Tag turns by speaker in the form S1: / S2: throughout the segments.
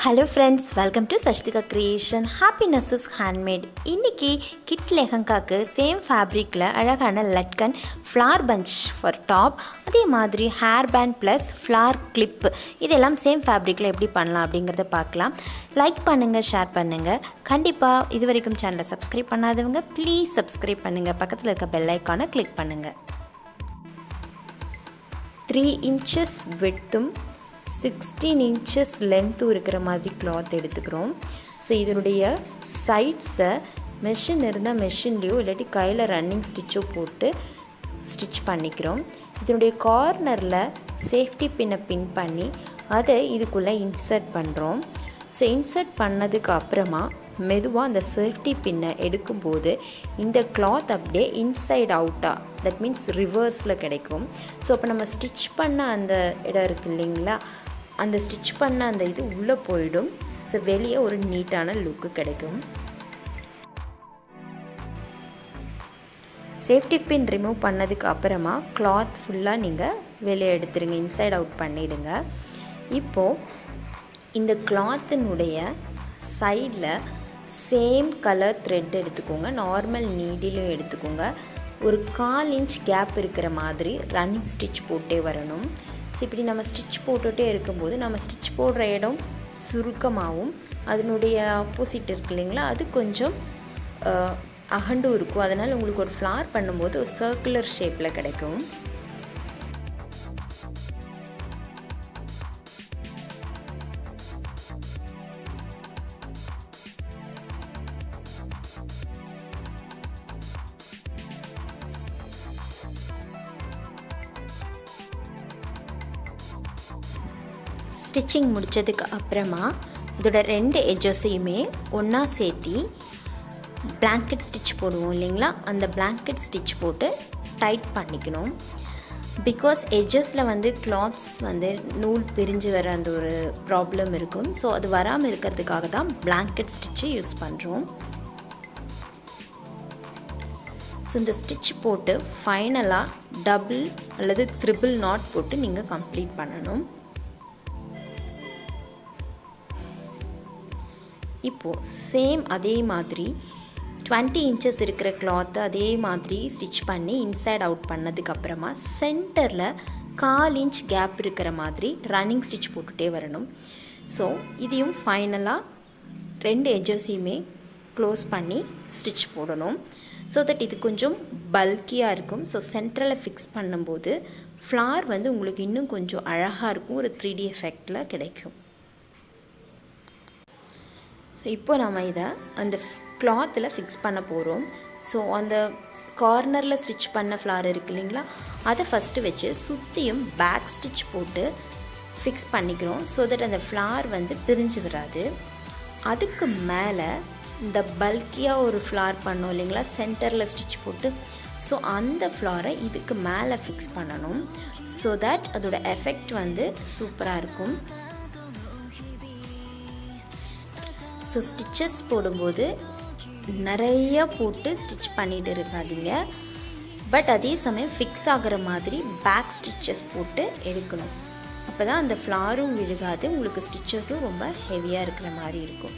S1: hello friends welcome to Sashtika creation happiness is handmade இன்றைக்கி kids லெஹங்காக்கு same ஃபேப்ரிக்கில் அழகான லட்கன் ஃப்ளார் பஞ்ச் ஃபார் டாப் அதே மாதிரி hair band plus flower clip இதெல்லாம் சேம் ஃபேப்ரிக்கில் எப்படி பண்ணலாம் அப்படிங்கிறத பார்க்கலாம் லைக் பண்ணுங்கள் ஷேர் பண்ணுங்கள் கண்டிப்பாக இது வரைக்கும் சேனலை சப்ஸ்கிரைப் பண்ணாதவங்க ப்ளீஸ் சப்ஸ்கிரைப் பண்ணுங்கள் பக்கத்தில் இருக்க பெல் ஐக்கானை கிளிக் பண்ணுங்கள் த்ரீ இன்ச்சஸ் விட்த்தும் சிக்ஸ்டீன் இன்ச்சஸ் லென்த்தும் இருக்கிற மாதிரி கிளாத் எடுத்துக்கிறோம் ஸோ இதனுடைய சைட்ஸை மெஷின் இருந்தால் மெஷின்லேயோ இல்லாட்டி கையில் ரன்னிங் ஸ்டிச்சோ போட்டு ஸ்டிச் பண்ணிக்கிறோம் இதனுடைய கார்னரில் சேஃப்டி பின்னை பின் பண்ணி அதை இதுக்குள்ளே இன்சர்ட் பண்ணுறோம் ஸோ இன்சர்ட் பண்ணதுக்கு அப்புறமா மெதுவாக அந்த சேஃப்டி பின்னை எடுக்கும்போது இந்த கிளாத் அப்படியே இன்சைட் அவுட்டாக தட் மீன்ஸ் ரிவர்ஸில் கிடைக்கும் ஸோ அப்போ நம்ம ஸ்டிச் பண்ண அந்த இடம் இருக்குது இல்லைங்களா அந்த ஸ்டிச் பண்ண அந்த இது உள்ளே போயிடும் ஸோ வெளியே ஒரு நீட்டான லுக்கு கிடைக்கும் சேஃப்டி பின் ரிமூவ் பண்ணதுக்கு அப்புறமா கிளாத் ஃபுல்லாக நீங்கள் வெளியே எடுத்துருங்க இன்சைட் அவுட் பண்ணிவிடுங்க இப்போது இந்த கிளாத்தினுடைய சைடில் சேம் கலர் த்ரெட் எடுத்துக்கோங்க நார்மல் நீடிலும் எடுத்துக்கோங்க ஒரு கால் இன்ச் கேப் இருக்கிற மாதிரி ரன்னிங் ஸ்டிச் போட்டே வரணும் ஸோ இப்படி நம்ம ஸ்டிச் போட்டுகிட்டே இருக்கும்போது நம்ம ஸ்டிச் போடுற இடம் சுருக்கமாகவும் அதனுடைய ஆப்போசிட் இருக்கு இல்லைங்களா அது கொஞ்சம் அகண்டும் இருக்கும் அதனால் உங்களுக்கு ஒரு ஃப்ளார் பண்ணும்போது ஒரு சர்க்குலர் ஷேப்பில் கிடைக்கும் ஸ்டிச்சிங் முடித்ததுக்கு அப்புறமா இதோட ரெண்டு எட்ஜஸையுமே ஒன்றா சேர்த்தி பிளாங்கெட் ஸ்டிச் போடுவோம் இல்லைங்களா அந்த பிளாங்கெட் ஸ்டிச் போட்டு டைட் பண்ணிக்கணும் பிகாஸ் எட்ஜஸில் வந்து கிளாத்ஸ் வந்து நூல் பிரிஞ்சு வர அந்த ஒரு ப்ராப்ளம் இருக்கும் ஸோ அது வராமல் இருக்கிறதுக்காக தான் பிளாங்கெட் ஸ்டிச்சு யூஸ் பண்ணுறோம் ஸோ இந்த ஸ்டிச் போட்டு ஃபைனலாக டபுள் அல்லது த்ரிபிள் நாட் போட்டு நீங்கள் கம்ப்ளீட் பண்ணணும் இப்போது சேம் அதே மாதிரி டுவெண்ட்டி இன்ச்சஸ் இருக்கிற கிளாத்தை அதே மாதிரி ஸ்டிச் பண்ணி இன்சைட் அவுட் பண்ணதுக்கப்புறமா சென்டரில் கால் இன்ச் கேப் இருக்கிற மாதிரி ரன்னிங் ஸ்டிச் போட்டுகிட்டே வரணும் ஸோ இதையும் ஃபைனலாக ரெண்டு எட்ஜஸையுமே க்ளோஸ் பண்ணி ஸ்டிச் போடணும் ஸோ தட் இது கொஞ்சம் பல்கியாக இருக்கும் ஸோ சென்ட்ரலில் ஃபிக்ஸ் பண்ணும்போது ஃப்ளார் வந்து உங்களுக்கு இன்னும் கொஞ்சம் அழகாக இருக்கும் ஒரு த்ரீ டி எஃபெக்டில் கிடைக்கும் ஸோ இப்போ நம்ம இதை அந்த கிளாத்தில் ஃபிக்ஸ் பண்ண போகிறோம் ஸோ அந்த கார்னரில் ஸ்டிச் பண்ண ஃப்ளார் இருக்கு இல்லைங்களா அதை ஃபஸ்ட்டு வச்சு சுற்றியும் பேக் ஸ்டிச் போட்டு ஃபிக்ஸ் பண்ணிக்கிறோம் ஸோ தட் அந்த ஃப்ளார் வந்து பிரிஞ்சு வராது அதுக்கு மேலே இந்த பல்கியாக ஒரு ஃப்ளார் பண்ணோம் இல்லைங்களா சென்டரில் ஸ்டிச் போட்டு ஸோ அந்த ஃப்ளாரை இதுக்கு மேலே ஃபிக்ஸ் பண்ணணும் ஸோ தட் அதோட எஃபெக்ட் வந்து சூப்பராக இருக்கும் ஸோ ஸ்டிச்சஸ் போடும்போது நிறைய போட்டு ஸ்டிச் பண்ணிட்டு இருக்காதீங்க பட் அதே சமயம் ஃபிக்ஸ் ஆகிற மாதிரி பேக் ஸ்டிச்சஸ் போட்டு எடுக்கணும் அப்போ தான் அந்த ஃப்ளாரும் விழுகாது உங்களுக்கு ஸ்டிச்சஸும் ரொம்ப ஹெவியாக இருக்கிற மாதிரி இருக்கும்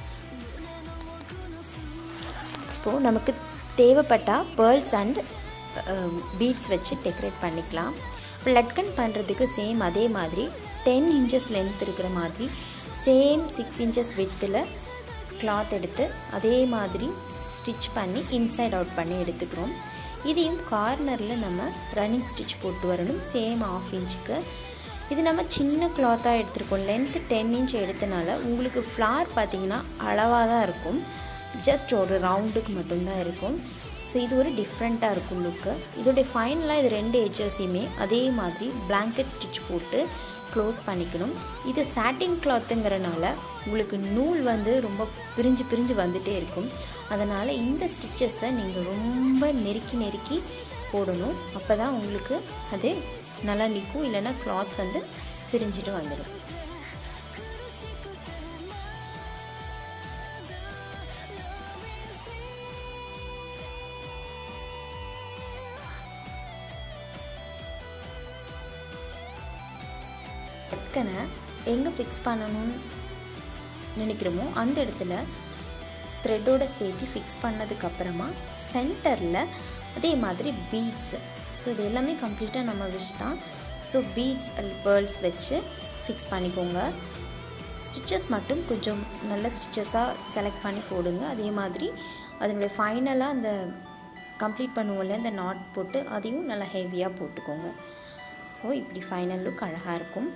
S1: இப்போது நமக்கு தேவைப்பட்டால் பேர்ல்ஸ் அண்ட் பீட்ஸ் வச்சு டெக்கரேட் பண்ணிக்கலாம் இப்போ லட்கன் பண்ணுறதுக்கு சேம் அதே மாதிரி டென் இன்ச்சஸ் லென்த் இருக்கிற மாதிரி சேம் சிக்ஸ் இன்ச்சஸ் வித்தில் கிளாத் எடுத்து அதே மாதிரி ஸ்டிச் பண்ணி இன்சைட் அவுட் பண்ணி எடுத்துக்கிறோம் இதையும் கார்னரில் நம்ம ரன்னிங் ஸ்டிச் போட்டு வரணும் சேம் ஆஃப் இன்ச்சுக்கு இது நம்ம சின்ன கிளாத்தாக எடுத்துருக்கோம் லென்த்து டென் இன்ச் எடுத்தனால உங்களுக்கு ஃப்ளார் பார்த்திங்கன்னா அளவாக தான் இருக்கும் ஜஸ்ட் ஒரு ரவுண்டுக்கு மட்டும்தான் இருக்கும் ஸோ இது ஒரு டிஃப்ரெண்ட்டாக இருக்கும் லுக்கு இதோடைய ஃபைனலாக இது ரெண்டு எட்ஜஸையுமே அதே மாதிரி பிளாங்கெட் ஸ்டிச் போட்டு க்ளோஸ் பண்ணிக்கணும் இது சாட்டின் கிளாத்துங்கிறனால உங்களுக்கு நூல் வந்து ரொம்ப பிரிஞ்சு பிரிஞ்சு வந்துகிட்டே இருக்கும் அதனால் இந்த ஸ்டிச்சஸை நீங்கள் ரொம்ப நெருக்கி நெருக்கி போடணும் அப்போ தான் உங்களுக்கு அது நல்லா நிற்கும் இல்லைன்னா கிளாத் வந்து பிரிஞ்சுட்டு வந்துடும் டக்குன்னு எங்கே ஃபிக்ஸ் பண்ணணும்னு நினைக்கிறோமோ அந்த இடத்துல த்ரெட்டோட சேர்த்து ஃபிக்ஸ் பண்ணதுக்கப்புறமா சென்டரில் அதே மாதிரி பீட்ஸ் ஸோ இது எல்லாமே கம்ப்ளீட்டாக நம்ம விஷ் தான் ஸோ பீட்ஸ் பேர்ல்ஸ் வச்சு ஃபிக்ஸ் பண்ணிக்கோங்க ஸ்டிச்சஸ் மட்டும் கொஞ்சம் நல்ல ஸ்டிச்சஸாக செலக்ட் பண்ணி போடுங்க அதே மாதிரி அதனுடைய ஃபைனலாக அந்த கம்ப்ளீட் பண்ணுவோம்ல இந்த நாட் போட்டு அதையும் நல்லா ஹெவியாக போட்டுக்கோங்க ஸோ இப்படி ஃபைனல் லுக் அழகாக இருக்கும்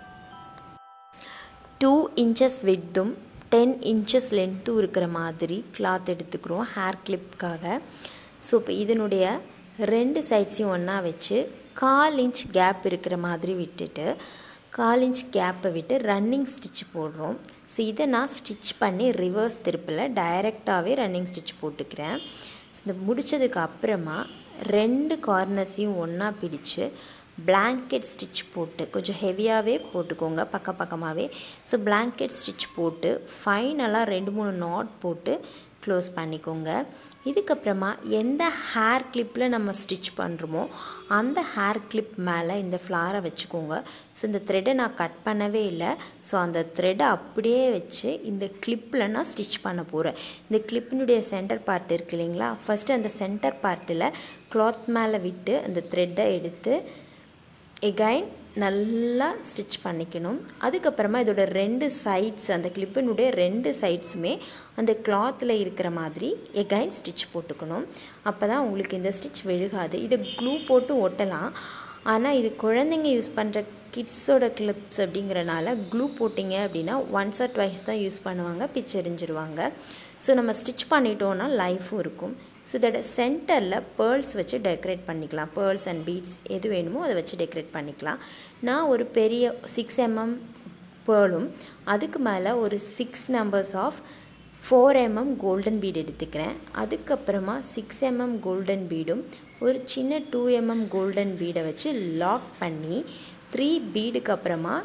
S1: டூ இன்ச்சஸ் விட்த்தும் டென் இன்ச்சஸ் லென்த்தும் இருக்கிற மாதிரி கிளாத் எடுத்துக்கிறோம் ஹேர் கிளிப்காக ஸோ இப்போ இதனுடைய ரெண்டு சைட்ஸையும் ஒன்றா வச்சு கால் இன்ச் கேப் இருக்கிற மாதிரி விட்டுட்டு கால் இன்ச் கேப்பை விட்டு ரன்னிங் ஸ்டிச் போடுறோம் ஸோ இதை நான் ஸ்டிச் பண்ணி ரிவர்ஸ் திருப்பில் டைரெக்டாகவே ரன்னிங் ஸ்டிச் போட்டுக்கிறேன் ஸோ இந்த முடித்ததுக்கு அப்புறமா ரெண்டு கார்னர்ஸையும் ஒன்றா பிடிச்சு பிளாங்கெட் ஸ்டிச் போட்டு கொஞ்சம் ஹெவியாகவே போட்டுக்கோங்க பக்க பக்கமாகவே ஸோ பிளாங்கெட் ஸ்டிச் போட்டு ஃபைனலாக ரெண்டு மூணு நாட் போட்டு க்ளோஸ் பண்ணிக்கோங்க இதுக்கப்புறமா எந்த ஹேர் கிளிப்பில் நம்ம ஸ்டிச் பண்ணுறோமோ அந்த ஹேர் கிளிப் மேலே இந்த ஃப்ளாரை வச்சுக்கோங்க ஸோ இந்த த்ரெட்டை நான் கட் பண்ணவே இல்லை ஸோ அந்த த்ரெட்டை அப்படியே வச்சு இந்த கிளிப்பில் நான் ஸ்டிச் பண்ண போகிறேன் இந்த கிளிப்பினுடைய சென்டர் பார்ட் இருக்கு இல்லைங்களா ஃபஸ்ட்டு அந்த சென்டர் பார்ட்டில் கிளாத் மேலே விட்டு அந்த த்ரெட்டை எடுத்து எகைன் நல்லா ஸ்டிச் பண்ணிக்கணும் அதுக்கப்புறமா இதோட ரெண்டு சைட்ஸ் அந்த கிளிப்பினுடைய ரெண்டு சைட்ஸுமே அந்த கிளாத்தில் இருக்கிற மாதிரி எகைன் ஸ்டிச் போட்டுக்கணும் அப்போ தான் உங்களுக்கு இந்த ஸ்டிச் விழுகாது இதை க்ளூ போட்டு ஒட்டலாம் ஆனால் இது குழந்தைங்க யூஸ் பண்ணுற கிட்ஸோட கிளிப்ஸ் அப்படிங்கிறனால க்ளூ போட்டிங்க அப்படின்னா ஒன்ஸ் ஆர் ட்வைஸ் தான் யூஸ் பண்ணுவாங்க பிச்செறிஞ்சிருவாங்க ஸோ நம்ம ஸ்டிச் பண்ணிட்டோன்னா லைஃபும் இருக்கும் ஸோ இதோட சென்டரில் பேர்ல்ஸ் வச்சு டெக்கரேட் பண்ணிக்கலாம் பேர்ல்ஸ் அண்ட் பீட்ஸ் எது வேணுமோ அதை வச்சு டெக்கரேட் பண்ணிக்கலாம் நான் ஒரு பெரிய சிக்ஸ் எம்எம் பேர்லும் அதுக்கு மேலே ஒரு six numbers of four MM golden bead எடுத்துக்கிறேன் அதுக்கப்புறமா சிக்ஸ் எம்எம் கோல்டன் பீடும் ஒரு சின்ன டூ எம்எம் கோல்டன் பீடை வச்சு லாக் பண்ணி த்ரீ பீடுக்கு அப்புறமா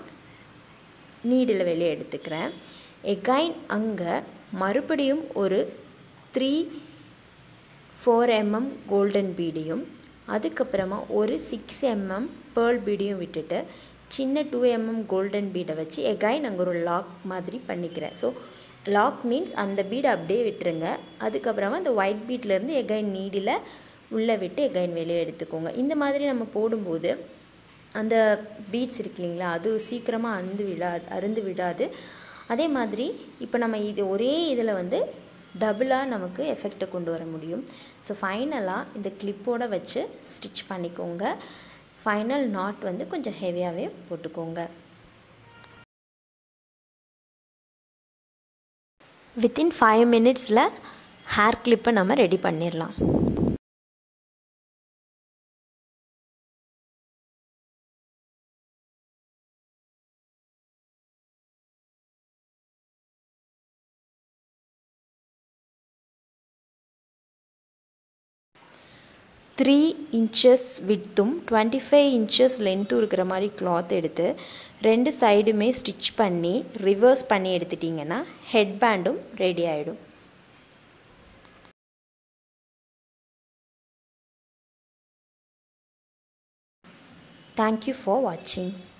S1: நீடில் வெளியே எடுத்துக்கிறேன் எகைன் அங்கே மறுபடியும் ஒரு த்ரீ ஃபோர் எம்எம் கோல்டன் பீடியும் அதுக்கப்புறமா ஒரு சிக்ஸ் எம்எம் பேர்ல் பீடியும் விட்டுட்டு சின்ன டூ எம்எம் கோல்டன் பீடை வச்சு எகைன் அங்கே ஒரு லாக் மாதிரி பண்ணிக்கிறேன் ஸோ லாக் மீன்ஸ் அந்த பீடை அப்படியே விட்டுருங்க அதுக்கப்புறமா அந்த ஒயிட் பீட்லேருந்து எகைன் நீடில் உள்ளே விட்டு எகைன் வெளியே எடுத்துக்கோங்க இந்த மாதிரி நம்ம போடும்போது அந்த பீட்ஸ் இருக்கு இல்லைங்களா அது சீக்கிரமாக அந்து விடாது அருந்து விடாது அதே மாதிரி இப்போ நம்ம இது ஒரே இதில் வந்து டபுளாக நமக்கு எஃபெக்டை கொண்டு வர முடியும் ஸோ ஃபைனலாக இந்த கிளிப்போட வச்சு ஸ்டிச் பண்ணிக்கோங்க ஃபைனல் நாட் வந்து கொஞ்சம் ஹெவியாகவே போட்டுக்கோங்க வித்தின் ஃபைவ் மினிட்ஸில் ஹேர் கிளிப்பை நம்ம ரெடி பண்ணிடலாம் த்ரீ இன்ச்சஸ் விட்த்தும் டுவெண்ட்டி ஃபைவ் இன்ச்சஸ் லென்த்தும் இருக்கிற மாதிரி கிளாத் எடுத்து ரெண்டு சைடுமே ஸ்டிச் பண்ணி ரிவர்ஸ் பண்ணி எடுத்துட்டிங்கன்னா ஹெட் பேண்டும் ரெடி ஆகிடும் தேங்க்யூ ஃபார் வாட்சிங்